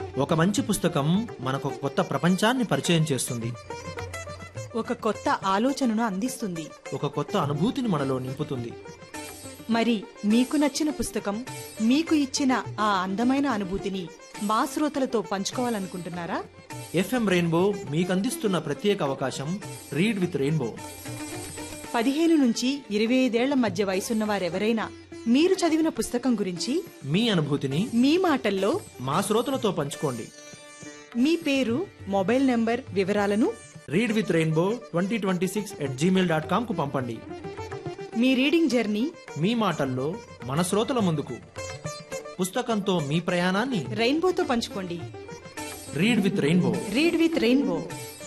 ఒక మంచి పుస్తకం మనకు ఒక కొత్త ప్రపంచాన్ని పరిచయం చేస్తుంది ఒక కొత్త ఆలోచనను అందిస్తుంది ఒక కొత్త అనుభూతిని మనలో నింపుతుంది మరి మీకు నచ్చిన పుస్తకం మీకు ఇచ్చిన ఆ అందమైన అనుభూతిని మా శ్రోతలతో పంచుకోవాలనుకుంటున్నారా ఎఫ్ఎం రెయిన్బో మీకు అందిస్తున్న ప్రత్యేక అవకాశం రీడ్ విత్ రెయిన్బో పదిహేను నుంచి ఇరవై ఐదేళ్ల మధ్య వయసున్న వారెవరైనా మీరు చదివిన పుస్తకం గురించి మీ అనుభూతిని మీ మాటల్లో మా శ్రోతలతో పంచుకోండి మీ పేరు మొబైల్ నంబర్ వివరాలను read with rainbow twenty twenty six at Gmail dot కామ్కు పంపండి మీ రీడింగ్ జర్నీ మీ మాటల్లో మన శ్రోతల ముందుకు పుస్తకంతో మీ ప్రయాణాన్ని రెయిన్బోతో పంచుకోండి read with rainbow read with rainbow